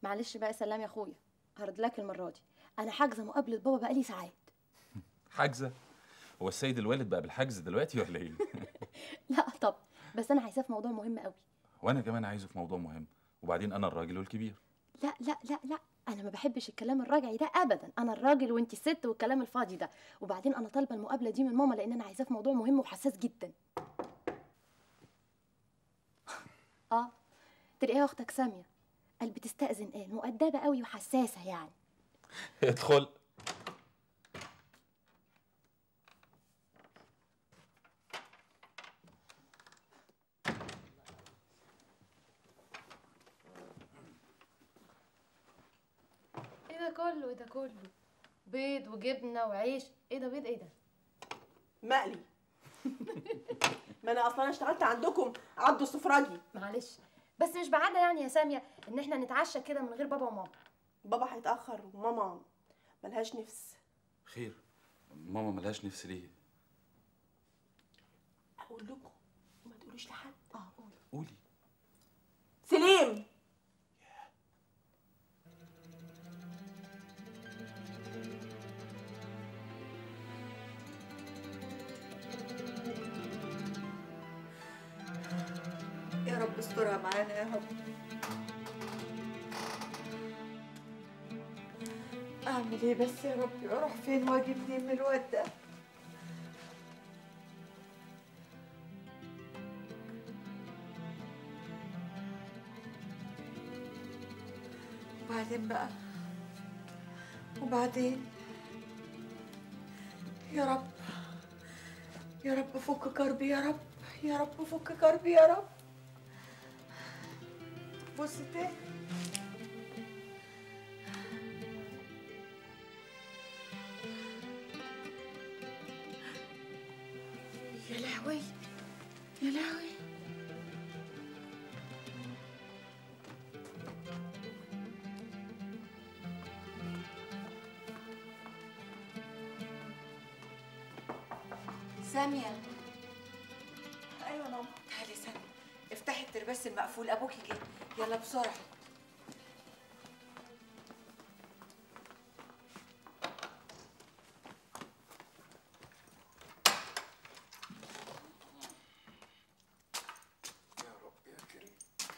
معلش بقى سلام يا اخويا هرد لك المره دي انا حاجزه مقابله بابا بقالي ساعات حاجزه هو السيد الوالد بقى بالحجز دلوقتي ولا ايه لا طب بس انا عايزاه في موضوع مهم قوي وانا كمان عايزه في موضوع مهم وبعدين انا الراجل والكبير لا لا لا لا انا ما بحبش الكلام الراجعي ده ابدا انا الراجل وانت الست والكلام الفاضي ده وبعدين انا طالبه المقابله دي من ماما لان انا عايزاه في موضوع مهم وحساس جدا اه تلاقيها اختك ساميه قال بتستأذن قال مؤدبه قوي وحساسه يعني ادخل ايه ده كله ايه ده كله بيض وجبنه وعيش ايه ده بيض ايه ده مقلي ما انا اصلا اشتغلت عندكم عبد السفراجي معلش بس مش بعادة يعني يا ساميه ان احنا نتعشى كده من غير بابا وماما بابا هيتاخر وماما ملهاش نفس خير ماما ملهاش نفس ليه اقول لكم وما تقولوش لحد اه قول قولي سليم يا رب استرها معانا يا رب اعمل ايه بس يا ربي واروح فين واجي منين من الواد ده وبعدين بقى وبعدين يا رب يا رب فك كربي يا رب يا رب فك كربي يا رب بص تاني يا لهوي يا لهوي سامية ايوه يا ماما تعالي سامية افتحي الترباس المقفول ابوكي جه يلا بسرعة يا رب يا كريم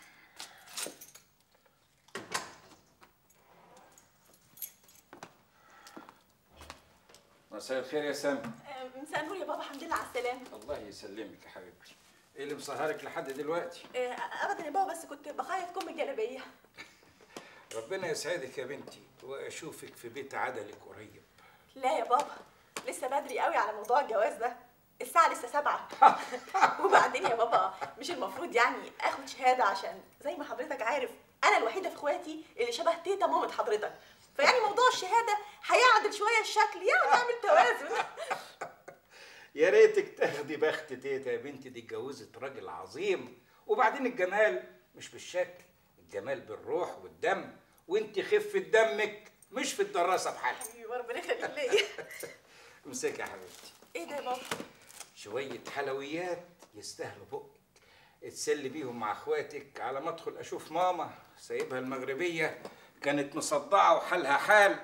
مساء الخير يا سامي آه، مساء النور يا بابا الحمد لله على السلامه الله يسلمك يا حبيبتي ايه اللي مسهرك لحد دلوقتي آه، ابدا يا بابا بس كنت بخيط كم الجلابيه ربنا يسعدك يا بنتي واشوفك في بيت عدلك قريب لا يا بابا لسه بدري قوي على موضوع الجواز ده الساعة لسه سبعة وبعدين يا بابا مش المفروض يعني اخد شهادة عشان زي ما حضرتك عارف انا الوحيدة في اخواتي اللي شبه تيتا مامة حضرتك فيعني موضوع الشهادة هيعدل شوية الشكل يعني يعمل توازن يا ريتك تاخدي بخت تيتا يا بنتي دي اتجوزت راجل عظيم وبعدين الجمال مش بالشكل الجمال بالروح والدم وانت خفة دمك مش في الدراسة بحالها حبيبي ربنا يخليك ليا امسكي يا حبيبتي ايه ده يا بابا شوية حلويات يستاهلوا بقك اتسلي بيهم مع اخواتك على ما ادخل اشوف ماما سايبها المغربية كانت مصدعة وحالها حال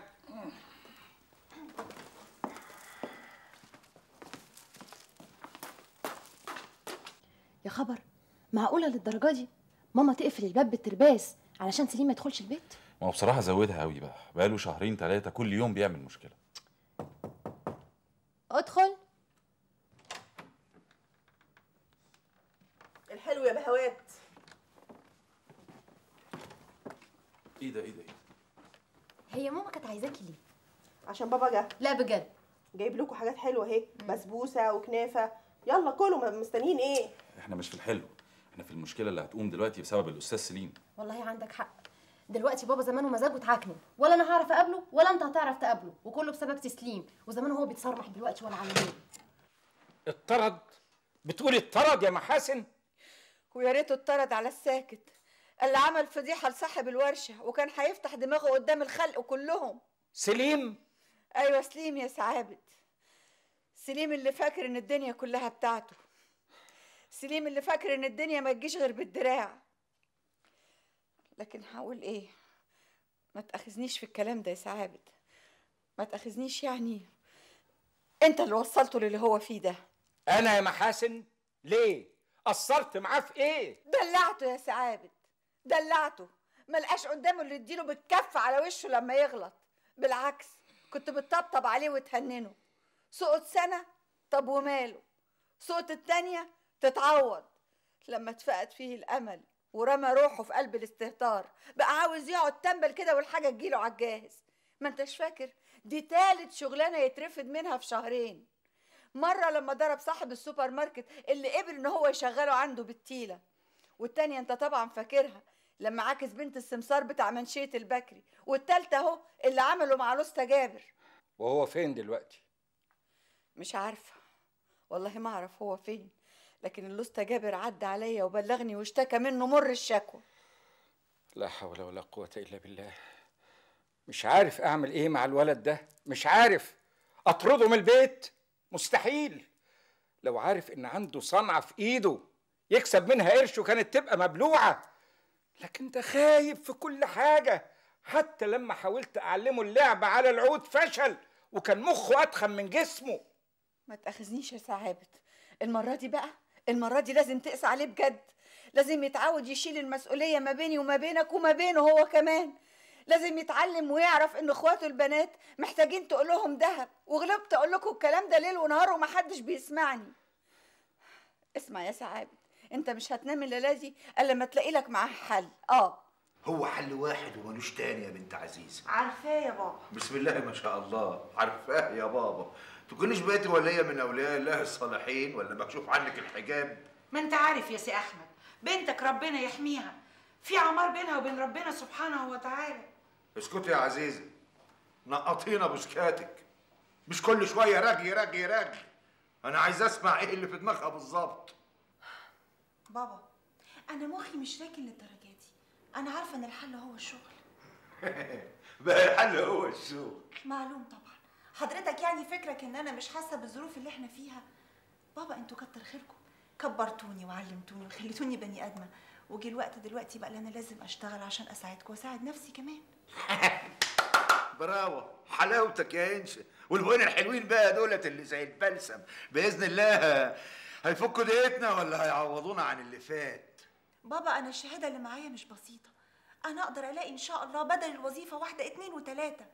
يا خبر معقوله للدرجه دي ماما تقفل الباب بالترباس علشان سليم ما يدخلش البيت ما هو بصراحه زودها قوي بقى بقاله شهرين ثلاثه كل يوم بيعمل مشكله ادخل الحلو يا بهوات ايه ده ايه ده إيه ده؟ هي ماما كانت عايزاكي ليه عشان بابا جه لا بجد جايب لكم حاجات حلوة اهي بسبوسة وكنافة يلا كلوا مستنيين ايه احنا مش في الحلو احنا في المشكله اللي هتقوم دلوقتي بسبب الاستاذ سليم والله عندك حق دلوقتي بابا زمانه مزاجه اتعكنن ولا انا هعرف اقابله ولا انت هتعرف تقابله وكله بسبب تسليم وزمانه هو بيتصرمح دلوقتي ولا على بالي اتطرد بتقولي اتطرد يا محاسن ويا ريته اتطرد على الساكت اللي عمل فضيحة لصاحب الورشة وكان هيفتح دماغه قدام الخلق كلهم سليم أيوة سليم يا سعابد سليم اللي فاكر إن الدنيا كلها بتاعته سليم اللي فاكر إن الدنيا ما تجيش غير بالدراع لكن هقول إيه ما تاخذنيش في الكلام ده يا سعابد ما تاخذنيش يعني انت اللي وصلته للي هو فيه ده انا يا محاسن ليه قصرت معاه في ايه دلعته يا سعابد دلعته ما لقاش قدامه اللي يديله بالكف على وشه لما يغلط بالعكس كنت بتطبطب عليه وتهننه سقط سنة طب وماله سقط التانية تتعوض لما اتفقد فيه الأمل ورمى روحه في قلب الاستهتار بقى عاوز يقعد تنبل كده والحاجة تجيله على الجاهز ما انتش فاكر دي تالت شغلانة يترفد منها في شهرين مرة لما ضرب صاحب السوبر ماركت اللي قبل ان هو يشغله عنده بالتيلة والتانية انت طبعا فاكرها لما عاكس بنت السمسار بتاع منشية البكري والتالتة اهو اللي عمله مع لوستا جابر وهو فين دلوقتي مش عارفة والله ما اعرف هو فين لكن اللوستا جابر عدى عليا وبلغني واشتكى منه مر الشكوى لا حول ولا قوة إلا بالله مش عارف أعمل إيه مع الولد ده مش عارف أطرده من البيت مستحيل لو عارف إن عنده صنعة في إيده يكسب منها قرش وكانت تبقى مبلوعة لكن ده خايب في كل حاجة حتى لما حاولت أعلمه اللعبة على العود فشل وكان مخه أتخن من جسمه ما تاخذنيش يا سعابت المرة دي بقى المرة دي لازم تقسى عليه بجد لازم يتعود يشيل المسؤولية ما بيني وما بينك وما بينه هو كمان لازم يتعلم ويعرف ان اخواته البنات محتاجين تقول لهم دهب وغلبت اقول لكم الكلام ده ليل ونهار ومحدش بيسمعني اسمع يا سعابت انت مش هتنام الليله دي الا لما تلاقي لك معاه حل اه هو حل واحد وملوش تاني يا بنت عزيزة عارفاه يا بابا بسم الله ما شاء الله عارفاه يا بابا تكونيش بقيتي ولية من أولياء الله الصالحين ولا مكشوف عنك الحجاب ما انت عارف يا سي احمد بنتك ربنا يحميها في عمار بينها وبين ربنا سبحانه وتعالى اسكتي يا عزيزة نقطينا بسكاتك مش كل شوية رغي رغي رغي أنا عايز أسمع إيه اللي في دماغها بالظبط بابا انا مخي مش راكن للدرجه دي انا عارفه ان الحل هو الشغل بقى الحل هو الشغل معلوم طبعا حضرتك يعني فكرك ان انا مش حاسه بالظروف اللي احنا فيها بابا انتوا كتر خيركم كبرتوني وعلمتوني وخليتوني بني ادمه وجي الوقت دلوقتي بقى اللي انا لازم اشتغل عشان اساعدكم واساعد نفسي كمان براوة حلاوتك يا انشا والبوين الحلوين بقى دولت اللي زي البلسم باذن الله هيفكوا دقيقتنا ولا هيعوضونا عن اللي فات بابا انا الشهاده اللي معايا مش بسيطه انا اقدر الاقي ان شاء الله بدل الوظيفه واحده اتنين وتلاته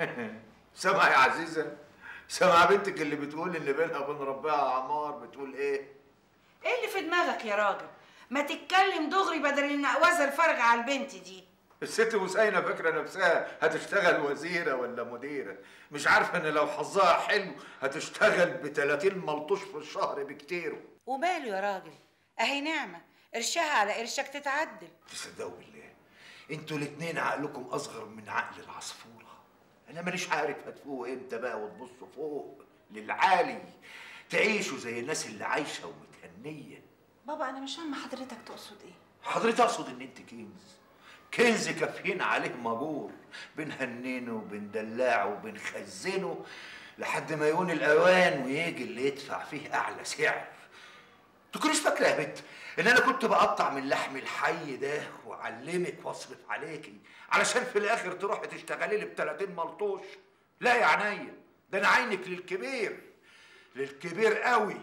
سامع يا عزيزه سامع بنتك اللي بتقول ان بينها وبين ربها عمار بتقول ايه ايه اللي في دماغك يا راجل ما تتكلم دغري بدل النقوازه الفارغه على البنت دي الست مسينة فاكرة نفسها هتشتغل وزيرة ولا مديرة مش عارفة ان لو حظها حلو هتشتغل ب 30 ملطوش في الشهر بكتيره وماله يا راجل اهي نعمه قرشها على قرشك تتعدل تصدقوا بالله انتوا الاتنين عقلكم اصغر من عقل العصفورة انا مانيش عارف هتفوقوا امتى بقى وتبصوا فوق للعالي تعيشوا زي الناس اللي عايشة ومتهنية بابا انا مش فاهمه حضرتك تقصد ايه حضرتك اقصد ان انت كنز كنز كافيين عليه مجور بنهننه وبندلعه وبنخزنه لحد ما يكون الاوان ويجي اللي يدفع فيه اعلى سعر تكونيش فاكره يا بنت ان انا كنت بقطع من لحم الحي ده واعلمك واصرف عليكي علشان في الاخر تروحي تشتغلي لي ب 30 ملطوش لا يا عينيا ده انا عينك للكبير للكبير قوي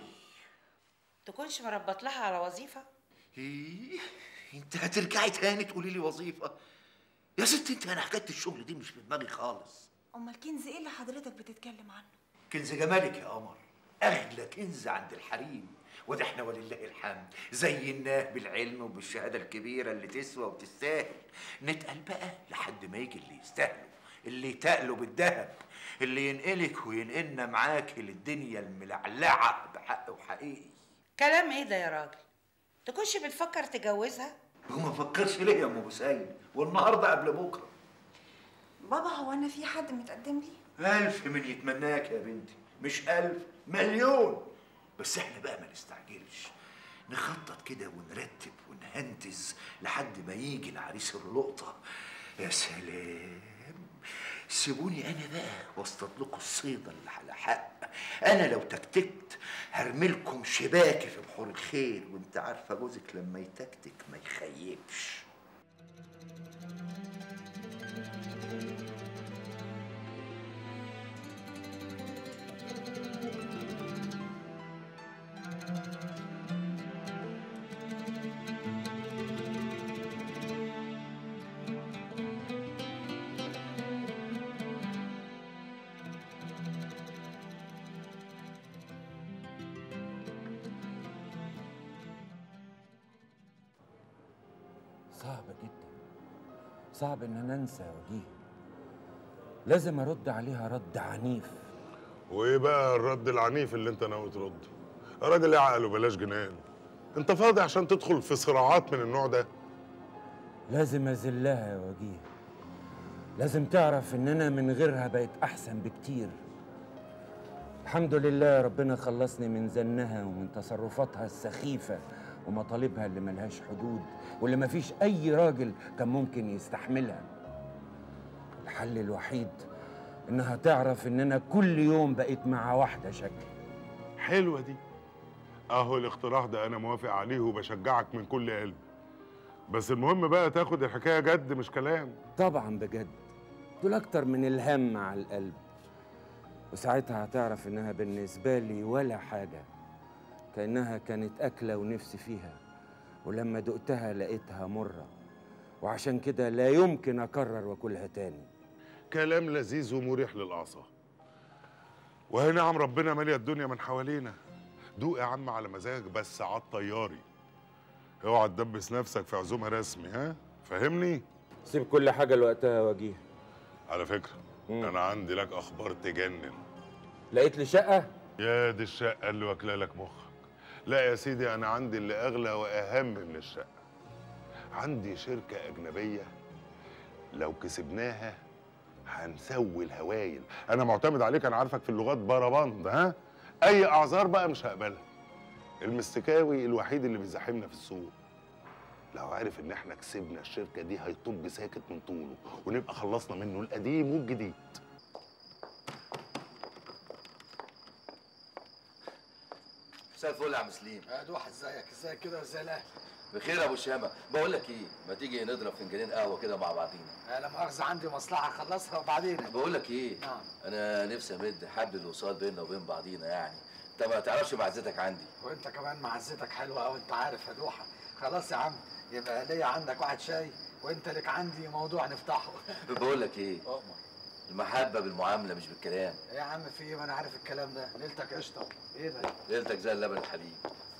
تكونش مربط لها على وظيفه ايه انت هترجعي تاني تقولي لي وظيفه يا ست انت انا حكايه الشغل دي مش في دماغي خالص امال كنز ايه اللي حضرتك بتتكلم عنه كنز جمالك يا قمر اغلى كنز عند الحريم وده احنا ولله الحمد زيناه بالعلم وبالشهاده الكبيره اللي تسوى وتستاهل نتقل بقى لحد ما يجي اللي يستاهله اللي يتقله بالذهب اللي ينقلك وينقلنا معاك للدنيا الملعلعه بحق وحقيقي كلام ايه ده يا راجل تكونش بتفكر تجوزها وما فكرش ليه يا ام بوسعيد والنهارده قبل بكره بابا هو انا في حد متقدم لي ألف من يتمناك يا بنتي مش ألف مليون بس احنا بقى ما نستعجلش نخطط كده ونرتب ونهندز لحد ما يجي العريس اللقطة يا سلام سيبوني انا بقى واصطاد لكم الصيدة اللي على حق انا لو تكتكت هرملكم شباكي في بحور الخير وانت عارفة جوزك لما يتكتك ما يخيبش صعب جدا صعب ان انا انسى وجيه لازم ارد عليها رد عنيف وايه بقى الرد العنيف اللي انت ناوي ترده يا راجل اعقل وبلاش جنان انت فاضي عشان تدخل في صراعات من النوع ده لازم اذلها يا وجيه لازم تعرف ان انا من غيرها بقيت احسن بكتير الحمد لله ربنا خلصني من زنها ومن تصرفاتها السخيفة ومطالبها اللي ملهاش حدود واللي مفيش أي راجل كان ممكن يستحملها الحل الوحيد إنها تعرف إن أنا كل يوم بقيت مع واحدة شكل حلوه دي اهو الاقتراح ده انا موافق عليه وبشجعك من كل قلبي بس المهم بقى تاخد الحكايه جد مش كلام طبعا بجد دول أكتر من الهم على القلب وساعتها هتعرف إنها بالنسبة لي ولا حاجة كأنها كانت أكلة ونفسي فيها ولما دقتها لقيتها مرة وعشان كده لا يمكن أكرر وأكلها تاني كلام لذيذ ومريح للاعصاب وهي نعم ربنا ماليه الدنيا من حوالينا دوق يا عم على مزاجك بس على الطياري اوعى تدبس نفسك في عزومه رسمي ها فاهمني سيب كل حاجة لوقتها يا وجيه على فكره مم. انا عندي لك اخبار تجنن لقيت لي شقة يا دي الشقه اللي واكله لك مخك لا يا سيدي انا عندي اللي اغلى واهم من الشقه عندي شركه اجنبيه لو كسبناها هنسوي الهوايل انا معتمد عليك انا عارفك في اللغات بربند ها اي اعذار بقى مش هقبلها المستكاوي الوحيد اللي بيزاحمنا في السوق لو عارف ان احنا كسبنا الشركه دي هيطب ساكت من طوله ونبقى خلصنا منه القديم والجديد مساء الفل يا عم سليم دوح ازيك ازيك كده وازاي الاهل بخير يا ابو شامه بقول لك ايه ما تيجي نضرب فنجانين قهوه كده مع بعضينا لا مؤاخذة عندي مصلحة اخلصها وبعدين بقول لك ايه نعم. انا نفسي امد حبل الوصال بيننا وبين بعضينا يعني انت ما تعرفش معزتك عندي وانت كمان معزتك حلوة قوي انت عارف يا دوحة خلاص يا عم يبقى ليا عندك واحد شاي وانت لك عندي موضوع نفتحه بقول لك ايه أؤمر. المحبه بالمعامله مش بالكلام إيه يا عم في ايه ما انا عارف الكلام ده ليلتك قشطة ايه ده ليلتك زي اللبن الحليب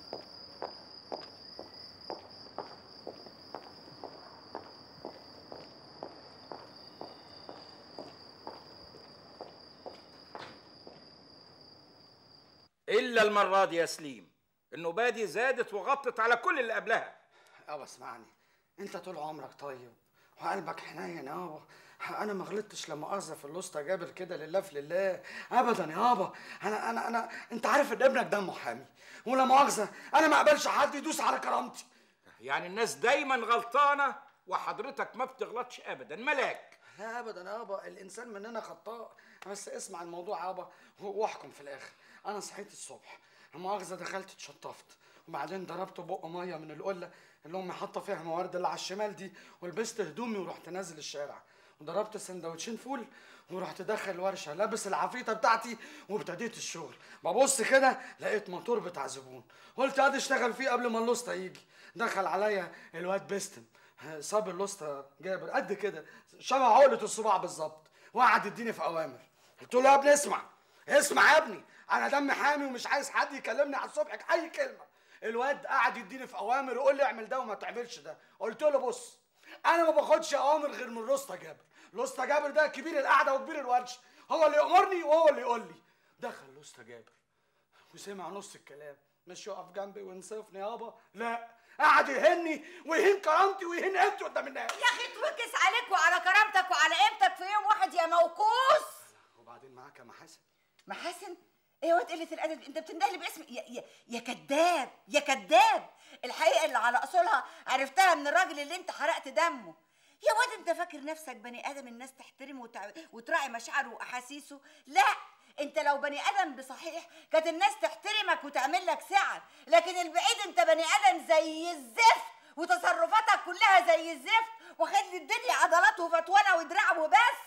الا المره دي يا سليم النوبه دي زادت وغطت على كل اللي قبلها اه اسمعني انت طول عمرك طيب وقلبك حنين يابا انا ما غلطتش لما مؤاخذه في الوسطى جابر كده لله في لله ابدا يابا انا انا انا انت عارف ان ابنك ده محامي ولا مؤاخذه انا ما اقبلش حد يدوس على كرامتي يعني الناس دايما غلطانه وحضرتك ما بتغلطش ابدا ملاك لا ابدا يابا الانسان مننا خطاء بس اسمع الموضوع يابا واحكم في الاخر انا صحيت الصبح مؤاخذه دخلت اتشطفت وبعدين ضربت بق ميه من القله اللي امي حاطه فيها موارد اللي على الشمال دي ولبست هدومي ورحت نازل الشارع وضربت سندوتشين فول ورحت داخل الورشه لابس العفريته بتاعتي وابتديت الشغل ببص كده لقيت موتور بتاع زبون قلت ادي اشتغل فيه قبل ما اللوسته يجي دخل عليا الواد بيستم صاب اللوسته جابر قد كده شبه عقله الصباع بالظبط وقعد يديني في اوامر قلت له يا ابني اسمع اسمع يا ابني انا دمي حامي ومش عايز حد يكلمني على الصبح اي كلمه الواد قعد يديني في اوامر يقول لي اعمل ده وما تعملش ده قلت له بص انا ما باخدش اوامر غير من لوستا جابر لوستا جابر ده كبير القعده وكبير الورشه هو اللي يامرني وهو اللي يقول لي دخل لوستا جابر وسمع نص الكلام مش يقف جنبي وينصفني يابا لا قعد يهني ويهين كرامتي ويهين قيمتي قدام الناس يا اخي توكس عليك وعلى كرامتك وعلى قيمتك في يوم واحد يا موقوس وبعدين معاك يا محاسن محاسن ايه واد قله الادب انت بتندهلي باسم يا يا, يا كذاب يا كذاب الحقيقه اللي على اصولها عرفتها من الراجل اللي انت حرقت دمه يا واد انت فاكر نفسك بني ادم الناس تحترمه وتع... وتراعي مشاعره واحاسيسه لا انت لو بني ادم بصحيح كانت الناس تحترمك وتعمل لك سعر لكن البعيد انت بني ادم زي الزفت وتصرفاتك كلها زي الزفت واخد لي الدنيا عضلات وفتوانه ودراع وبس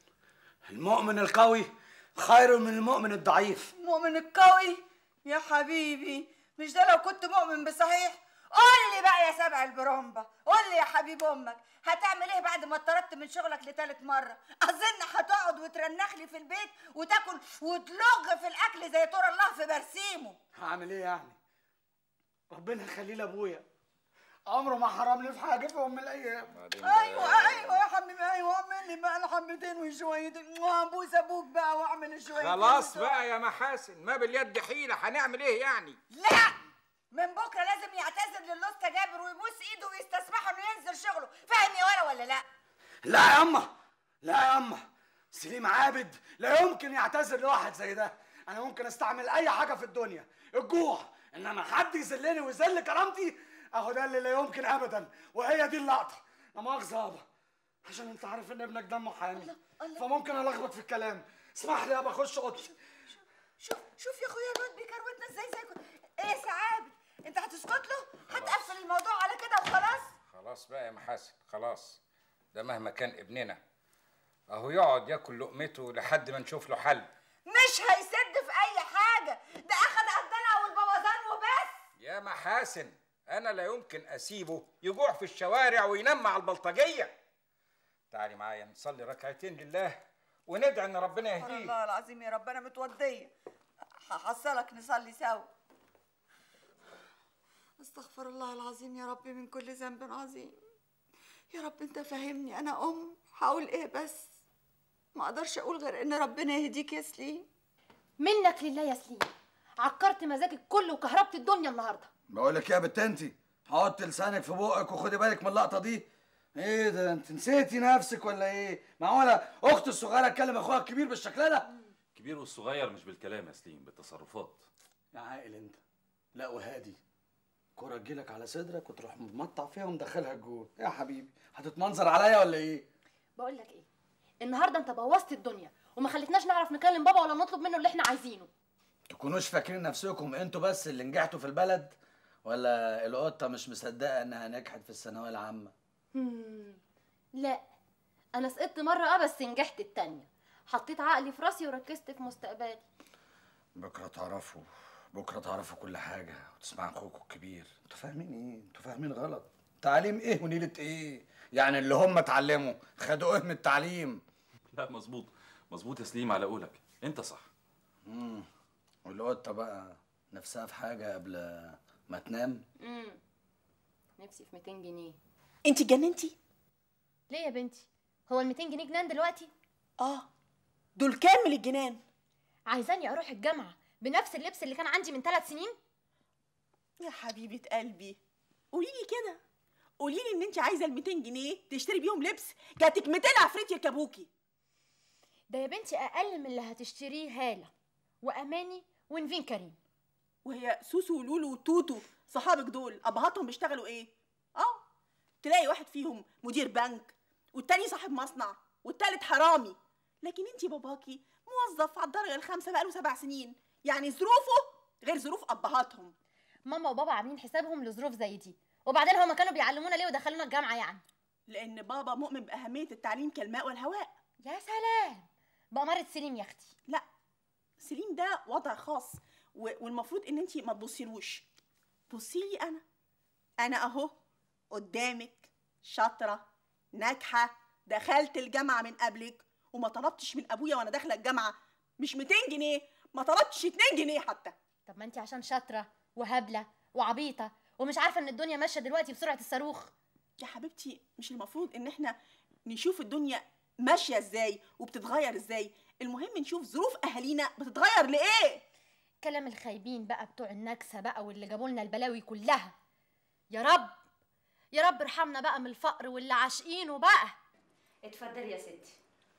المؤمن القوي خير من المؤمن الضعيف مؤمن القوي يا حبيبي مش ده لو كنت مؤمن بصحيح قول لي بقى يا سبع البرومبا قول لي يا حبيب امك هتعمل ايه بعد ما اتطردت من شغلك لتالت مره اظن هتقعد وترنخ لي في البيت وتاكل وتلغ في الاكل زي طور الله في برسيمه هعمل ايه يعني ربنا يخليه لابويا عمره ما حرمني في حاجه في يوم من الايام بعدين ايوه ايوه يا حبيبي ايوه اعمل لي بقى الحبتين وشويه ابوس ابوك بقى واعمل شويه خلاص بقى يا محاسن ما باليد حيله هنعمل ايه يعني لا من بكره لازم يعتذر للاسطى جابر ويبوس ايده ويستسمحه انه ينزل شغله فاهم يا ولا ولا لا لا يا اما لا يا اما سليم عابد لا يمكن يعتذر لواحد زي ده انا ممكن استعمل اي حاجه في الدنيا الجوع انما حد يذلني ويذل كرامتي اهو ده اللي لا يمكن ابدا وهي دي اللقطه لا مؤاخذه يابا عشان انت عارف ان ابنك دمه حامي فممكن الخبط في الكلام اسمح لي يابا اخش اوضتي شوف شوف يا اخويا الواد بيكروتنا ازاي زي كنت ايه يا سعاد انت هتسكت له هتقفل الموضوع على كده وخلاص خلاص بقى يا محاسن خلاص ده مهما كان ابننا اهو يقعد ياكل لقمته لحد ما نشوف له حل مش هيسد في اي حاجه ده اخد الدلع والبوظان وبس يا محاسن انا لا يمكن اسيبه يجوع في الشوارع وينام مع البلطجيه تعالي معايا نصلي ركعتين لله وندعي ان ربنا يهديه الله العظيم يا رب انا متوديه هحصلك نصلي سوا استغفر الله العظيم يا رب من كل ذنب عظيم يا رب انت فاهمني انا ام هقول ايه بس ما اقدرش اقول غير ان ربنا يهديك يا سليم منك لله يا سليم عكرت مزاجك كله وكهربت الدنيا النهارده بقول لك إيه يا بت انت حط لسانك في بقك وخدي بالك من اللقطه دي ايه ده انت نسيتي نفسك ولا ايه معقوله اختي الصغيره تكلم اخوها الكبير بالشكل ده الكبير والصغير مش بالكلام يا سليم بالتصرفات يا عاقل انت لا وهادي كرة تجيلك على صدرك وتروح ممطع فيها ومدخلها الجول يا حبيبي هتتمنظر عليا ولا ايه بقول لك ايه النهارده انت بوظت الدنيا وما خلتناش نعرف نكلم بابا ولا نطلب منه اللي احنا عايزينه تكونوش فاكرين نفسكم انتوا بس اللي نجحتوا في البلد ولا القطه مش مصدقه انها نجحت في الثانويه العامه هم، لا انا سقطت مره اه بس نجحت التانية حطيت عقلي في راسي وركزت في مستقبلي بكره تعرفوا بكره تعرفوا كل حاجه وتسمعوا اخوكم الكبير انتوا فاهمين ايه انتوا فاهمين غلط تعليم ايه ونيله ايه يعني اللي هم اتعلموا خدوا ايه من التعليم لا مظبوط مظبوط يا سليم على قولك انت صح امم والقطه بقى نفسها في حاجه قبل ما تنام امم نفسي في 200 جنيه انت اتجننتي ليه يا بنتي هو ال 200 جنيه جنان دلوقتي اه دول كامل الجنان عايزاني اروح الجامعه بنفس اللبس اللي كان عندي من ثلاث سنين يا حبيبه قلبي قولي لي كده قولي لي ان انت عايزه ال 200 جنيه تشتري بيهم لبس جاتك 200 عفريت يركبوكي ده يا بنتي اقل من اللي هتشتريه هاله واماني ونفين كريم وهي سوسو ولولو وتوتو صحابك دول ابهاتهم بيشتغلوا ايه اه تلاقي واحد فيهم مدير بنك والتاني صاحب مصنع والتالت حرامي لكن انتي باباكي موظف على الدرجه الخامسه بقاله سبع سنين يعني ظروفه غير ظروف ابهاتهم ماما وبابا عاملين حسابهم لظروف زي دي وبعدين هما كانوا بيعلمونا ليه ودخلونا الجامعه يعني لان بابا مؤمن باهميه التعليم كالماء والهواء يا سلام بأمارة سليم يا اختي لا سليم ده وضع خاص و- والمفروض ان انتي ما تبصيلوش بصي لي انا انا اهو قدامك شاطره ناجحه دخلت الجامعه من قبلك وما طلبتش من ابويا وانا داخله الجامعه مش 200 جنيه ما طلبتش 2 جنيه حتى طب ما انت عشان شاطره وهبله وعبيطه ومش عارفه ان الدنيا ماشيه دلوقتي بسرعه الصاروخ يا حبيبتي مش المفروض ان احنا نشوف الدنيا ماشيه ازاي وبتتغير ازاي المهم نشوف ظروف اهالينا بتتغير لايه كلام الخايبين بقى بتوع النكسه بقى واللي جابوا لنا البلاوي كلها يا رب يا رب ارحمنا بقى من الفقر واللي عاشقينه بقى اتفضلي يا ستي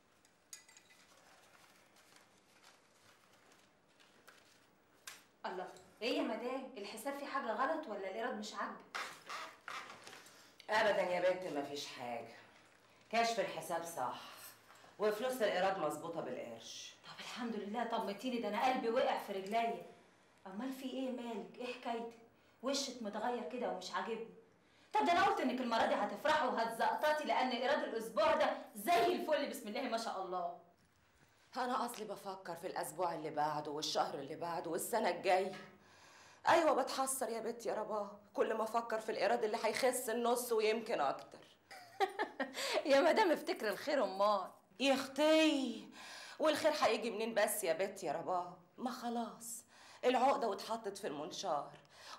الله ايه يا مدام الحساب فيه حاجه غلط ولا الايراد مش عاجبك ابدا يا بنت مفيش حاجه كشف الحساب صح وفلوس الايراد مظبوطه بالقرش طب الحمد لله طمتيني ده انا قلبي وقع في رجليا امال في ايه مالك ايه حكايتك وشك متغير كده ومش عاجبني طب ده انا قلت انك المره دي هتفرحي وهتزقططي لان ايراد الاسبوع ده زي الفل بسم الله ما شاء الله انا اصلي بفكر في الاسبوع اللي بعده والشهر اللي بعده والسنه الجايه ايوه بتحسر يا بنت يا رباه كل ما افكر في الايراد اللي هيخس النص ويمكن اكتر يا مدام افتكر الخير امال يا اختي والخير هيجي منين بس يا بنت يا رباه ما خلاص العقده واتحطت في المنشار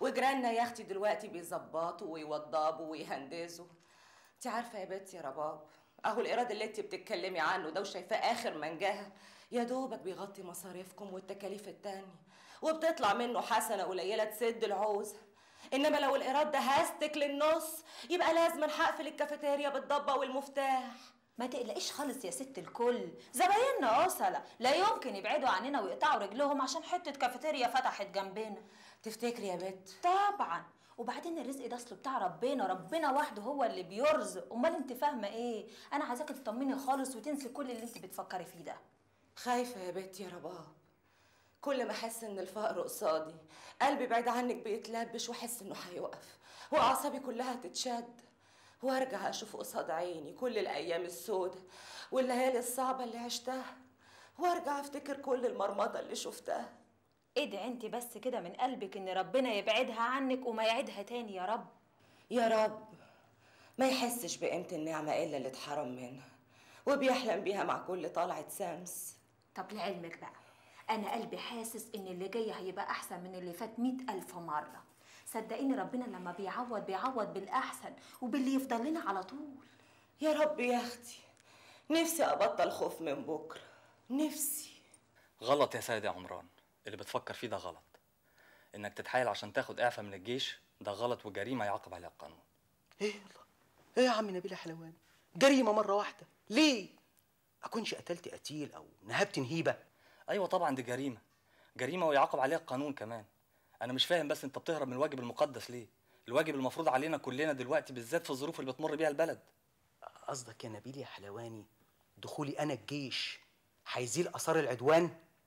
وجيراننا يا اختي دلوقتي بيظبطوا ويوضبوا ويهندسوا انت عارفه يا بنتي يا رباب اهو الايراد اللي انت بتتكلمي عنه ده وشايفاه اخر منجاها يا دوبك بيغطي مصاريفكم والتكاليف التانية وبتطلع منه حسنه قليله تسد العوزه انما لو الايراد ده هاستك للنص يبقى لازم هقفل الكافيتيريا بالضبه والمفتاح ما تقلقيش خالص يا ست الكل زبايننا أصلة لا يمكن يبعدوا عننا ويقطعوا رجلهم عشان حتة كافيتيريا فتحت جنبنا تفتكري يا بت طبعا وبعدين الرزق ده اصله بتاع ربنا ربنا وحده هو اللي بيرزق امال انت فاهمه ايه انا عايزاكي تطمني خالص وتنسي كل اللي انت بتفكري فيه ده خايفه يا بنتي يا رباب كل ما احس ان الفقر قصادي قلبي بعيد عنك بيتلبش واحس انه هيوقف واعصابي كلها تتشد وارجع اشوف قصاد عيني كل الايام السودة والليالي الصعبه اللي عشتها وارجع افتكر كل المرمطه اللي شفتها ادعي انت بس كده من قلبك ان ربنا يبعدها عنك وما يعيدها تاني يا رب يا رب ما يحسش بقيمة النعمة إلا اللي اتحرم منها وبيحلم بيها مع كل طلعة شمس طب لعلمك بقى انا قلبي حاسس ان اللي جاي هيبقى احسن من اللي فات مئة الف مره صدقيني ربنا لما بيعوض بيعوض بالاحسن وباللي يفضل لنا على طول يا رب يا أختي نفسي أبطل خوف من بكرة نفسي غلط يا سيد يا عمران اللي بتفكر فيه ده غلط انك تتحايل عشان تاخد اعفاء من الجيش ده غلط وجريمه يعاقب عليها القانون ايه الله ايه يا عم نبيل يا حلواني جريمه مره واحده ليه اكونش قتلت قتيل او نهبت نهيبه ايوه طبعا دي جريمه جريمه ويعاقب عليها القانون كمان انا مش فاهم بس انت بتهرب من الواجب المقدس ليه الواجب المفروض علينا كلنا دلوقتي بالذات في الظروف اللي بتمر بيها البلد قصدك يا نبيل يا حلواني دخولي انا الجيش هيزيل اثار العدوان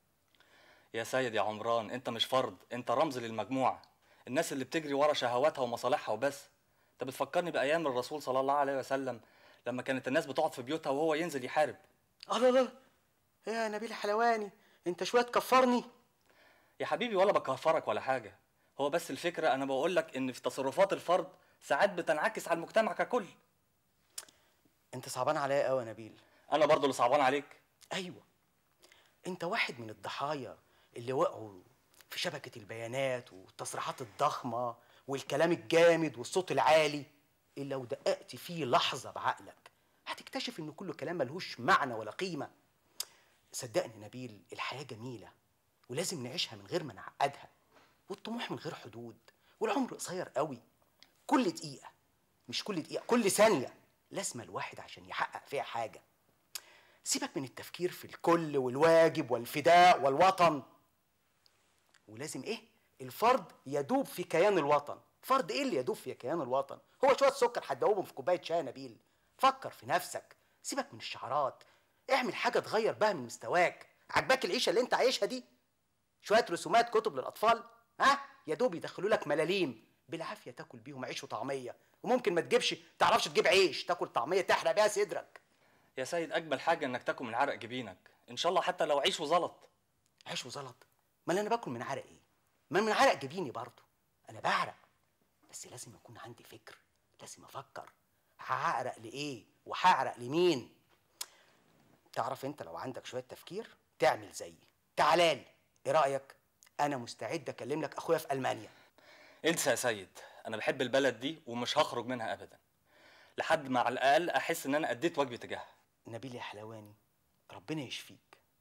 يا سيد يا عمران انت مش فرد انت رمز للمجموعه الناس اللي بتجري ورا شهواتها ومصالحها وبس انت بتفكرني بايام الرسول صلى الله عليه وسلم لما كانت الناس بتقعد في بيوتها وهو ينزل يحارب الله الله ايه يا نبيل يا حلواني انت شويه تكفرني يا حبيبي ولا بكفرك ولا حاجه هو بس الفكره انا بقول لك ان في تصرفات الفرد ساعات بتنعكس على المجتمع ككل انت صعبان عليا قوي يا نبيل انا برضو اللي صعبان عليك ايوه انت واحد من الضحايا اللي وقعوا في شبكه البيانات والتصريحات الضخمه والكلام الجامد والصوت العالي اللي لو دققت فيه لحظه بعقلك هتكتشف ان كله كلام ملهوش معنى ولا قيمه صدقني نبيل الحياه جميله ولازم نعيشها من غير ما نعقدها والطموح من غير حدود والعمر قصير قوي كل دقيقه مش كل دقيقه كل ثانيه لازم الواحد عشان يحقق فيها حاجه سيبك من التفكير في الكل والواجب والفداء والوطن ولازم ايه الفرد يدوب في كيان الوطن فرد ايه اللي يدوب في كيان الوطن هو شويه سكر هتدوبهم في كوبايه شاي يا نبيل فكر في نفسك سيبك من الشعارات اعمل حاجه تغير بها من مستواك عجباك العيشه اللي انت عايشها دي شويه رسومات كتب للاطفال ها يا دوب يدخلوا لك ملاليم بالعافيه تاكل بيهم عيش وطعميه وممكن ما تجيبش تعرفش تجيب عيش تاكل طعميه تحرق بيها صدرك يا سيد اجمل حاجه انك تاكل من عرق جبينك ان شاء الله حتى لو عيش وزلط عيش وزلط ما انا باكل من عرق ايه ما من عرق جبيني برضه انا بعرق بس لازم يكون عندي فكر لازم افكر هعرق لايه وهعرق لمين تعرف انت لو عندك شويه تفكير تعمل زيي تعالالي ايه رايك انا مستعد اكلم لك اخويا في المانيا انسى يا سيد انا بحب البلد دي ومش هخرج منها ابدا لحد ما على الاقل احس ان انا اديت واجبي تجاهها نبيل يا حلواني ربنا يشفيك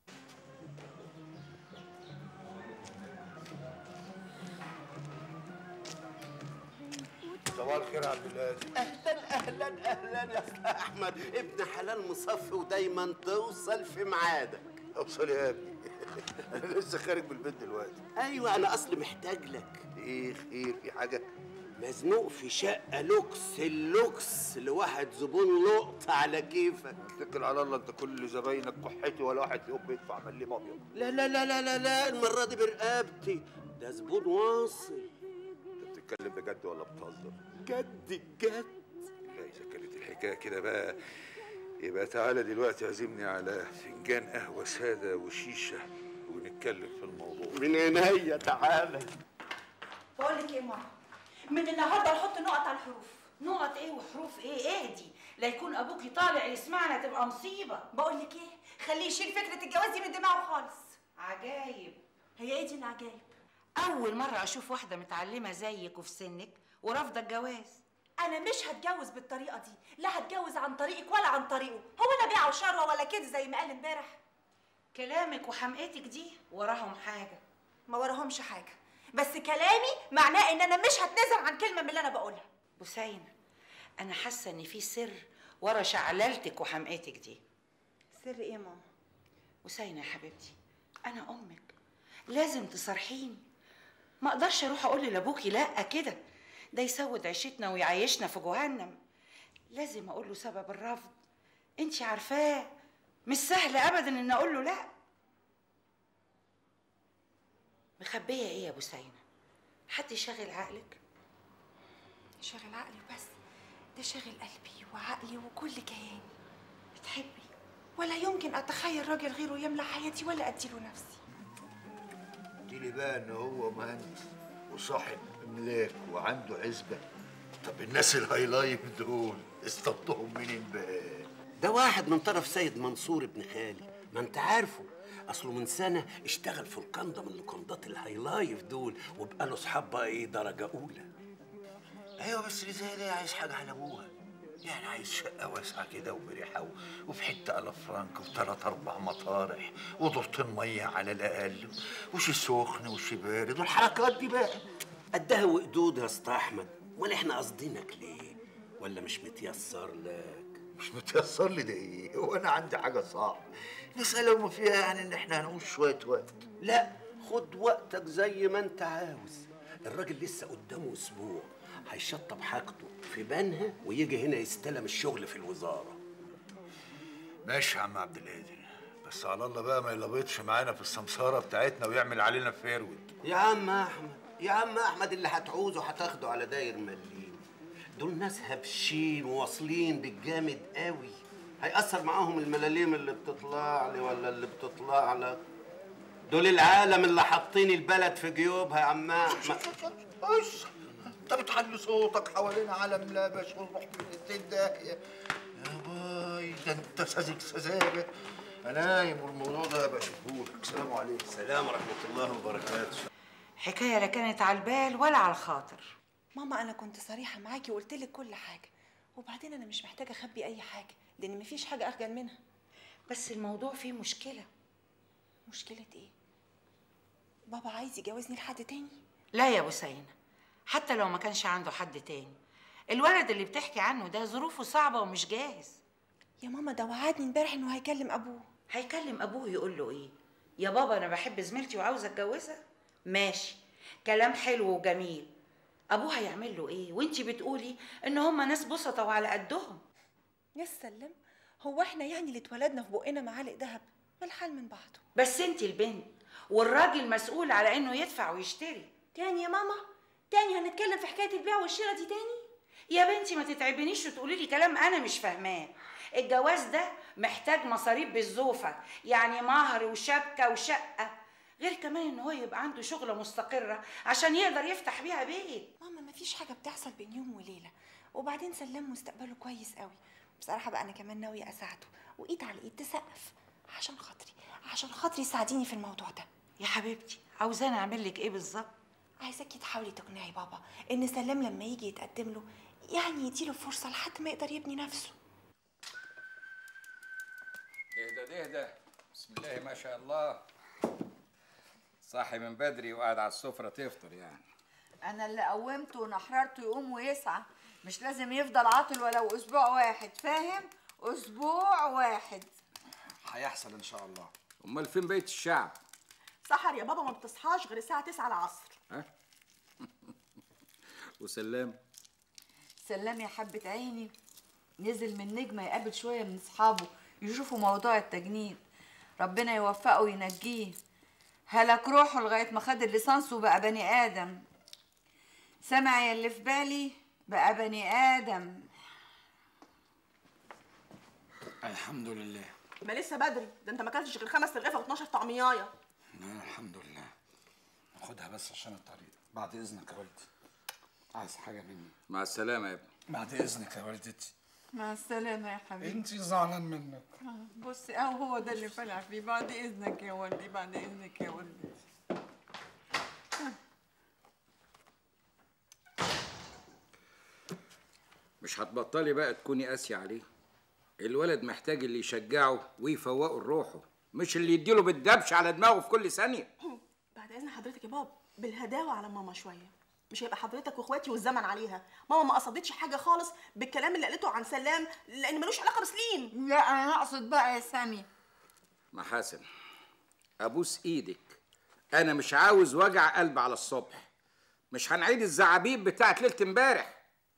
صباح الخير يا عبد القادر اهلا اهلا اهلا يا استاذ احمد ابن حلال مصفي ودايما توصل في ميعادك اوصل يا ابني انا لسه خارج من البيت دلوقتي ايوه انا اصلي محتاج لك ايه خير في حاجه مزنوق في شقه لوكس اللوكس لواحد زبون لقط على كيفك اتكل على الله انت كل زباينك كحتي ولا واحد فيهم بيدفع مليم ابيض لا لا لا لا لا لا المره دي برقبتي ده زبون واصل انت بتتكلم بجد ولا بتهزر جد جد لا اذا كانت الحكايه كده بقى يبقى تعالى دلوقتي عزمني على فنجان قهوه ساده وشيشه ونتكلم في الموضوع من عينيا تعالى بقول لك ايه يا ماما من النهارده نحط نقط على الحروف نقط ايه وحروف ايه اهدي لا يكون ابوكي طالع يسمعنا تبقى مصيبه بقول لك ايه خليه يشيل فكره الجواز دي من دماغه خالص عجايب هي ايه دي العجايب اول مره اشوف واحده متعلمه زيك وفي سنك ورافضه الجواز انا مش هتجوز بالطريقه دي لا هتجوز عن طريقك ولا عن طريقه هو انا بيع وشروه ولا كده زي ما قال امبارح كلامك وحمقتك دي وراهم حاجه ما وراهمش حاجه بس كلامي معناه ان انا مش هتنازل عن كلمه من اللي انا بقولها بوسينة انا حاسه ان في سر ورا شعللتك وحمقتك دي سر ايه يا ماما بوسينة يا حبيبتي انا امك لازم تصارحيني ما اقدرش اروح اقول لابوكي لا كده ده يسود عيشتنا ويعيشنا في جهنم لازم اقول له سبب الرفض انت عارفاه مش سهل ابدا ان اقول له لا مخبيه ايه يا بوسينة حد شاغل عقلك شاغل عقلي وبس ده شاغل قلبي وعقلي وكل كياني بتحبي ولا يمكن اتخيل راجل غيره يملى حياتي ولا اديله نفسي قلت لي بقى ان هو مهندس وصاحب املاك وعنده عزبه طب الناس الهاي لايف دول استبطهم منين بقى؟ ده واحد من طرف سيد منصور ابن خالي ما انت عارفه اصله من سنه اشتغل في لوكاندا من لوكاندات الهاي لايف دول وبقى له اصحاب بقى ايه درجه اولى ايوه بس اللي زي ده عايز حاجه على ابوها يعني عايز شقه واسعه كده ومريحه و- وفي حته على فرانك وثلاث اربع مطارح ودورتين ميه على الاقل وشي سخن وشي بارد والحركات دي بقى قدها وقدود يا اسطى احمد ولا احنا قاصدينك ليه ولا مش متيسر لك مش متيسر لي ده ايه هو انا عندي حاجه صعبه نسأل ما فيها يعني ان احنا هنقول شويه وقت لا خد وقتك زي ما انت عاوز الراجل لسه قدامه اسبوع هيشطب حاجته في بنها ويجي هنا يستلم الشغل في الوزاره ماشي يا عم عبد القادر بس على الله بقى ما يلبطش معانا في السمساره بتاعتنا ويعمل علينا فيرود يا عم احمد يا عم احمد اللي هتعوزه هتاخده على داير مليم دول ناس هبشين وواصلين بالجامد قوي هيأثر معاهم الملاليم اللي بتطلع لي ولا اللي بتطلع لك دول العالم اللي حاطين البلد في جيوبها يا عم احمد ايش انت بتعلي صوتك حوالينا عالم لابش ونروح في الستين داهيه يا باي ده انت ساذج سذاجه انا نايم والموضوع ده بشوفهولك السلام عليكم السلام ورحمه الله وبركاته حكايه لا كانت على البال ولا على الخاطر ماما انا كنت صريحه معاكي وقلت لك كل حاجه وبعدين انا مش محتاجه اخبي اي حاجه لان مفيش حاجه اخجل منها بس الموضوع فيه مشكله مشكله ايه بابا عايز يجوزني لحد تاني لا يا بوسينة حتى لو ما كانش عنده حد تاني الولد اللي بتحكي عنه ده ظروفه صعبة ومش جاهز يا ماما ده وعدني امبارح انه هيكلم ابوه هيكلم ابوه يقول له ايه يا بابا انا بحب زميلتي وعاوزه اتجوزها ماشي كلام حلو وجميل ابوه هيعمل له ايه وانتي بتقولي ان هما ناس بسطة وعلى قدهم يا سلم هو احنا يعني اللي اتولدنا في بقنا معالق ذهب ما الحال من بعضه بس انتي البنت والراجل مسؤول على انه يدفع ويشتري تاني يا ماما تاني هنتكلم في حكايه البيع والشراء دي تاني يا بنتي ما تتعبنيش وتقولي لي كلام انا مش فاهماه الجواز ده محتاج مصاريف بالزوفه يعني مهر وشبكه وشقه غير كمان ان هو يبقى عنده شغله مستقره عشان يقدر يفتح بيها بيت ماما مفيش حاجه بتحصل بين يوم وليله وبعدين سلام مستقبله كويس قوي بصراحه بقى انا كمان ناويه اساعده وايد على ايد تسقف عشان خاطري عشان خاطري ساعديني في الموضوع ده يا حبيبتي عاوزاني اعمل لك ايه بالظبط عايزاكي تحاولي تقنعي بابا ان سلام لما يجي يتقدم له يعني يديله فرصه لحد ما يقدر يبني نفسه اهدى اهدى بسم الله ما شاء الله صاحي من بدري وقاعد على السفرة تفطر يعني انا اللي قومته ونحررته يقوم ويسعى مش لازم يفضل عاطل ولو اسبوع واحد فاهم اسبوع واحد هيحصل ان شاء الله امال فين بيت الشعب سحر يا بابا ما بتصحاش غير الساعه 9 العصر ها وسلام سلام يا حبة عيني نزل من نجمة يقابل شوية من أصحابه يشوفوا موضوع التجنيد ربنا يوفقه وينجيه هلك روحه لغاية ما خد الليسانس وبقى بني آدم سمع يا اللي في بالي بقى بني آدم الحمد لله ما لسه بدري ده انت ما اكلتش غير خمس رغيفه و12 طعميايه لا الحمد لله خدها بس عشان الطريق بعد اذنك يا والدي عايز حاجه مني مع السلامة يا ابني بعد اذنك يا والدتي مع السلامة يا حبيبي انت زعلان منك بصي اهو هو ده اللي فلع فيه بعد إذنك يا ولدي بعد إذنك يا ولدي مش هتبطلي بقى تكوني قاسية عليه الولد محتاج اللي يشجعه ويفوقه لروحه مش اللي يديله بالدبش على دماغه في كل ثانية بعد اذن حضرتك يا بابا بالهداوه على ماما شويه مش هيبقى حضرتك واخواتي والزمن عليها ماما ما قصدتش حاجه خالص بالكلام اللي قالته عن سلام لان ملوش علاقه بسليم لا انا اقصد بقى يا سامي محاسن ابوس ايدك انا مش عاوز وجع قلب على الصبح مش هنعيد الزعابيب بتاعت ليله امبارح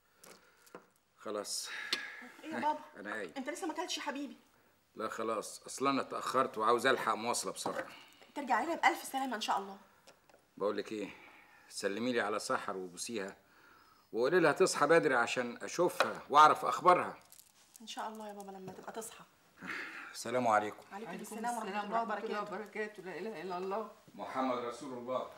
خلاص ايه يا بابا انا قايم انت لسه ما اكلتش يا حبيبي لا خلاص اصلا انا اتاخرت وعاوز الحق مواصله بسرعه ترجع لنا بالف سلامه ان شاء الله بقول لك ايه سلمي لي على سحر وبوسيها وقولي لها تصحى بدري عشان اشوفها واعرف اخبارها ان شاء الله يا بابا لما تبقى تصحى السلام عليكم عليكم السلام ورحمه الله وبركاته وبركاته لا اله الا الله محمد رسول الله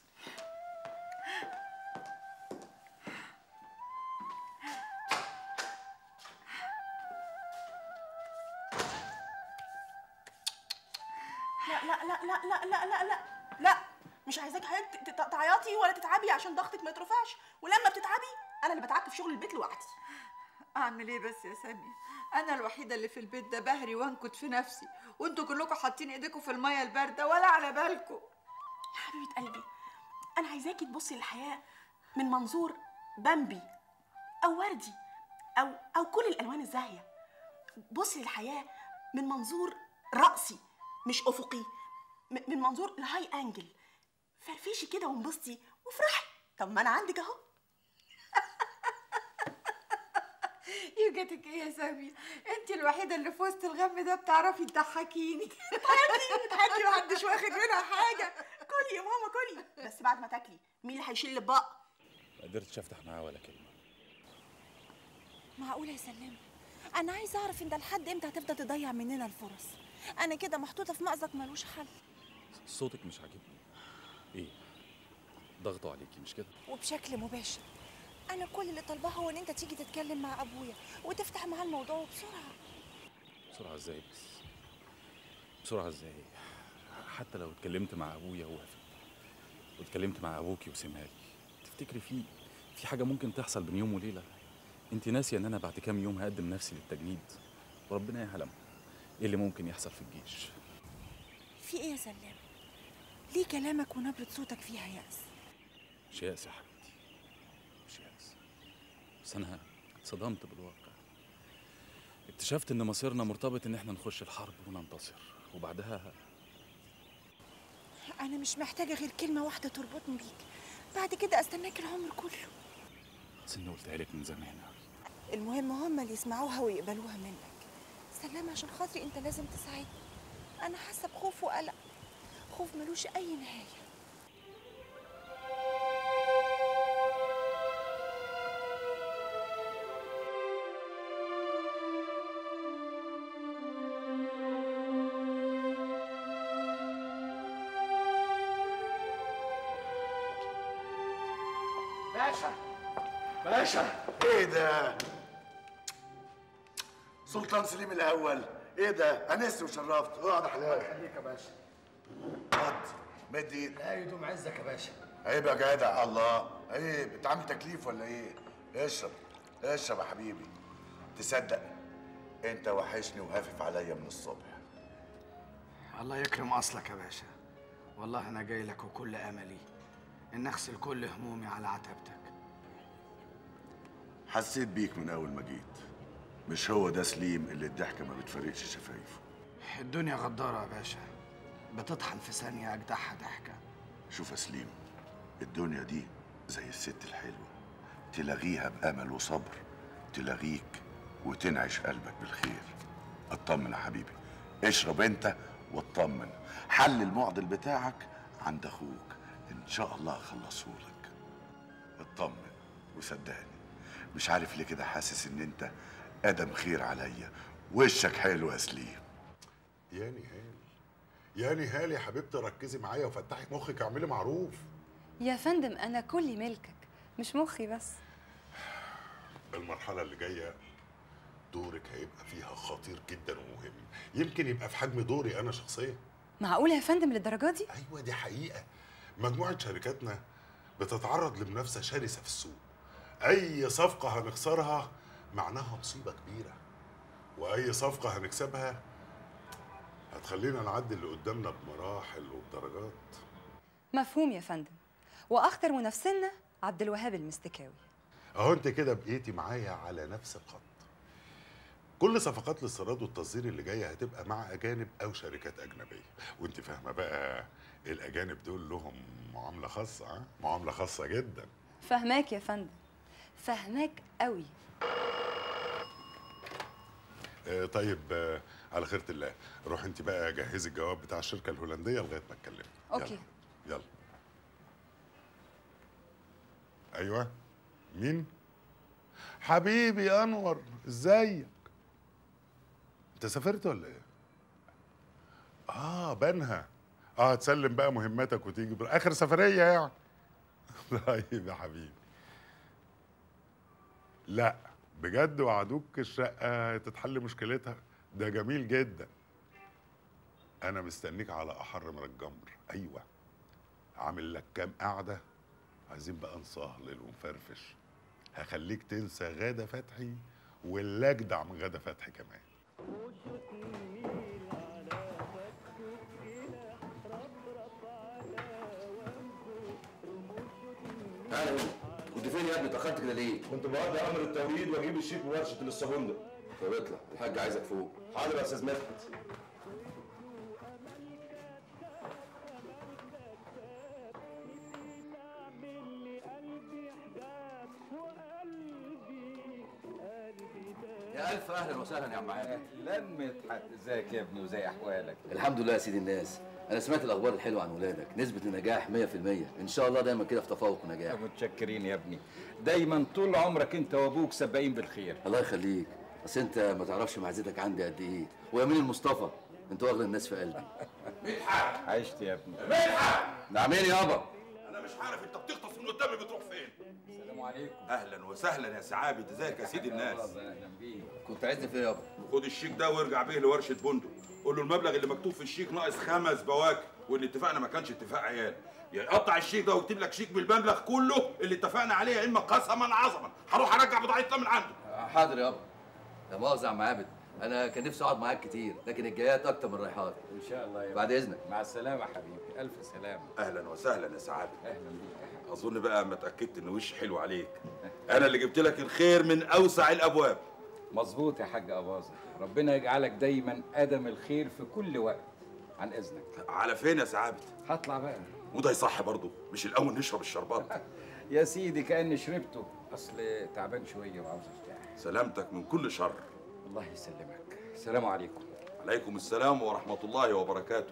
لا لا لا لا لا لا لا لا لا مش عايزاك حضرتك ت- ت- تعيطي ولا تتعبي عشان ضغطك ما يترفعش ولما بتتعبي انا اللي بتعبي في شغل البيت لوحدي اعمل ايه بس يا سامي انا الوحيده اللي في البيت ده بهري وانكد في نفسي وانتوا كلكم حاطين ايديكم في الميه البارده ولا على بالكم يا حبيبه قلبي انا عايزاكي تبصي للحياه من منظور بامبي او وردي او او كل الالوان الزاهيه بصي للحياه من منظور راسي مش افقي م- من منظور الهاي انجل فرفيشي كده وانبسطي وافرحي طب ما انا عندك اهو يوجتك ايه يا سامي انت الوحيده اللي في وسط الغم ده بتعرفي تضحكيني بتضحكي بتضحكي محدش واخد منها حاجه كلي يا ماما كلي بس بعد ما تاكلي مين اللي هيشيل الاطباق ما قدرتش افتح معاه ولا كلمه معقولة يا سلام أنا عايزة أعرف أنت لحد إمتى هتفضل تضيع مننا الفرص أنا كده محطوطة في مأزق ملوش حل صوتك مش عاجبني ايه ضغطوا عليكي مش كده وبشكل مباشر أنا كل اللي طالباه هو إن أنت تيجي تتكلم مع أبويا وتفتح معاه الموضوع بسرعة بسرعه ازاي بس بسرعه ازاي حتى لو اتكلمت مع ابويا ووافق واتكلمت مع ابوكي وسمالي تفتكري في في حاجه ممكن تحصل بين يوم وليله انت ناسيه ان انا بعد كام يوم هقدم نفسي للتجنيد وربنا يعلم ايه اللي ممكن يحصل في الجيش في إيه يا سلام ليه كلامك ونبرة صوتك فيها يأس مش يأس يا حبيبتي مش يأس بس انا اتصدمت بالواقع اكتشفت ان مصيرنا مرتبط ان احنا نخش الحرب وننتصر وبعدها أنا مش محتاجة غير كلمة واحدة تربطني بيك بعد كده أستناك العمر كله بس اني قلتها لك من زمان المهم هما اللي يسمعوها ويقبلوها منك سلام عشان خاطري انت لازم تساعدني انا حاسه بخوف وقلق خوف ملوش اي نهايه باشا باشا ايه ده سلطان سليم الاول ايه ده انست وشرفت اقعد يا حلال خليك يا باشا اقعد مد ايدك لا يدوم عزك يا باشا عيب يا جدع الله عيب انت عامل تكليف ولا ايه اشرب اشرب يا حبيبي تصدق انت وحشني وهافف عليا من الصبح الله يكرم اصلك يا باشا والله انا جاي لك وكل املي ان اغسل كل همومي على عتبتك حسيت بيك من اول ما جيت مش هو ده سليم اللي الضحكه ما بتفرقش شفايفه الدنيا غدارة يا باشا بتطحن في ثانية أجدعها ضحكة شوف يا سليم الدنيا دي زي الست الحلوة تلاغيها بأمل وصبر تلاغيك وتنعش قلبك بالخير اطمن يا حبيبي اشرب انت واطمن حل المعضل بتاعك عند اخوك ان شاء الله اخلصهولك اطمن وصدقني مش عارف ليه كده حاسس ان انت ادم خير عليا وشك حلو يا سليم يا نهال يا نهال يا حبيبتي ركزي معايا وفتحي مخك اعملي معروف يا فندم أنا كلي ملكك مش مخي بس المرحلة اللي جاية دورك هيبقى فيها خطير جدا ومهم يمكن يبقى في حجم دوري أنا شخصيا معقولة يا فندم للدرجة دي؟ أيوة دي حقيقة مجموعة شركاتنا بتتعرض لمنافسة شرسة في السوق أي صفقة هنخسرها معناها مصيبه كبيره واي صفقه هنكسبها هتخلينا نعدي اللي قدامنا بمراحل وبدرجات مفهوم يا فندم واخطر منافسنا عبد الوهاب المستكاوي اهو انت كده بقيتي معايا على نفس الخط كل صفقات الاستيراد والتصدير اللي جايه هتبقى مع اجانب او شركات اجنبيه وانت فاهمه بقى الاجانب دول لهم معامله خاصه ها معامله خاصه جدا فهماك يا فندم فهماك قوي آه طيب آه على خيرة الله روح انت بقى جهزي الجواب بتاع الشركه الهولنديه لغايه ما اتكلم اوكي يلا ايوه مين حبيبي انور ازيك انت سافرت ولا ايه اه بنها اه تسلم بقى مهمتك وتيجي بر... اخر سفريه يعني طيب يا حبيبي لا بجد وعدوك الشقه تتحل مشكلتها ده جميل جدا انا مستنيك على احر من الجمر ايوه عامل لك كام قعده عايزين بقى نصهلل ونفرفش هخليك تنسى غادة فتحي واللي اجدع من غادة فتحي كمان اهلا كنت فين يا ابني اتاخرت كده ليه؟ كنت بقضي امر التوريد واجيب الشيك وورشه الصابون ده طب اطلع الحاج عايزك فوق حاضر يا استاذ مدحت يا الف اهلا وسهلا يا عم عادل اهلا مدحت ازيك يا ابني وزي احوالك الحمد لله يا سيدي الناس انا سمعت الاخبار الحلوه عن ولادك نسبه النجاح 100% ان شاء الله دايما كده في تفوق ونجاح متشكرين يا ابني دايما طول عمرك انت وابوك سباقين بالخير الله يخليك بس انت ما تعرفش معزتك عندي قد ايه ويمين المصطفى انت واغلى الناس في قلبي مدحت عشت يا ابني مدحت نعمين يابا انا مش عارف انت بتغطس من قدامي بتروح فين السلام عليكم اهلا وسهلا يا سعابد ازيك يا سيدي الناس اهلا بيك كنت عايزني فين يابا خد الشيك ده وارجع بيه لورشه بندق قول له المبلغ اللي مكتوب في الشيك ناقص خمس بواكب واللي اتفقنا ما كانش اتفاق عيال يعني قطع الشيك ده واكتب لك شيك بالمبلغ كله اللي اتفقنا عليه يا اما قسما عظما هروح ارجع بضاعتنا من عنده حاضر يابا لا مؤاخذه يا عم عابد انا كان نفسي اقعد معاك كتير لكن الجايات اكتر من الرايحات ان شاء الله يا بعد ابني. اذنك مع السلامه حبيبي الف سلامه اهلا وسهلا يا سعاده اهلا بيك اظن بقى ما اتاكدت ان وشي حلو عليك انا اللي جبت لك الخير من اوسع الابواب مظبوط يا حاج اباظه ربنا يجعلك دايما ادم الخير في كل وقت عن اذنك على فين يا سعاده هطلع بقى وده يصح برضه مش الاول نشرب الشربات يا سيدي كاني شربته اصل تعبان شويه وعاوز ارتاح سلامتك من كل شر الله يسلمك السلام عليكم عليكم السلام ورحمه الله وبركاته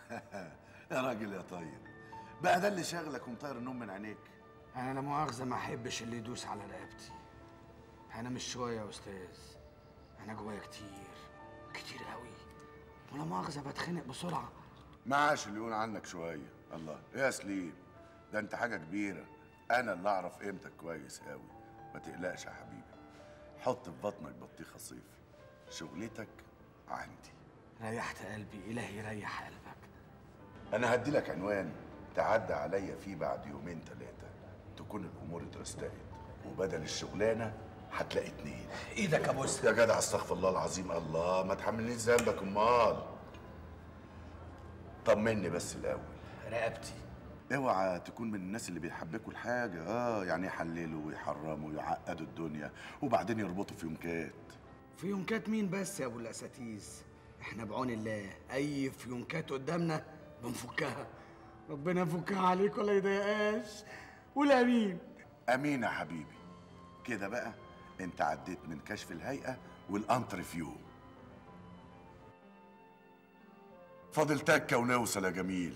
يا راجل يا طيب بقى ده اللي شغلك ومطير النوم من عينيك انا لا مؤاخذه ما احبش اللي يدوس على رقبتي انا مش شويه يا استاذ انا جوايا كتير كتير قوي ولا مؤاخذه بتخنق بسرعه معاش اللي يقول عنك شويه الله ايه يا سليم ده انت حاجه كبيره انا اللي اعرف قيمتك كويس قوي ما تقلقش يا حبيبي حط في بطنك بطيخه صيفي شغلتك عندي ريحت قلبي الهي يريح قلبك انا هدي لك عنوان تعدى عليا فيه بعد يومين ثلاثه تكون الامور اترستقت وبدل الشغلانه هتلاقي اتنين ايدك يا بوس يا جدع استغفر الله العظيم الله ما تحملنيش ذنبك امال طمني بس الاول رقبتي اوعى تكون من الناس اللي بيحبكوا الحاجه اه يعني يحللوا ويحرموا ويعقدوا الدنيا وبعدين يربطوا في يمكات فيونكات مين بس يا ابو الاساتيز احنا بعون الله اي فيونكات قدامنا بنفكها ربنا يفكها عليك ولا يضايقهاش قول امين امين يا حبيبي كده بقى انت عديت من كشف الهيئه والانترفيو فاضل تكه ونوصل يا جميل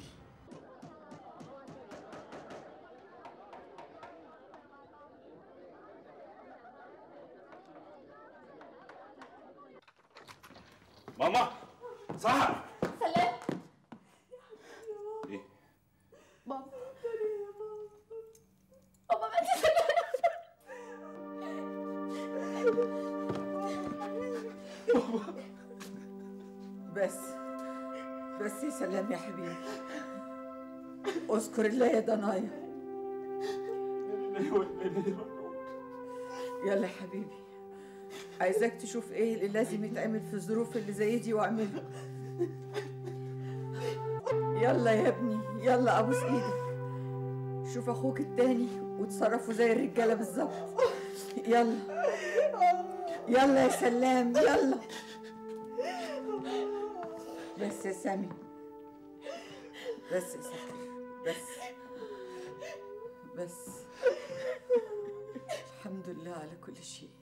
ماما سهر سلام ايه بابا بابا ما بس بس يا سلام يا حبيبي اذكر الله يا ضنايا يلا يا حبيبي عايزاك تشوف ايه اللي لازم يتعمل في الظروف اللي زي دي واعمله يلا يا ابني يلا ابوس ايدك شوف اخوك التاني وتصرفوا زي الرجاله بالظبط يلا يلا يا سلام يلا بس يا سامي بس يا سكر بس بس الحمد لله على كل شيء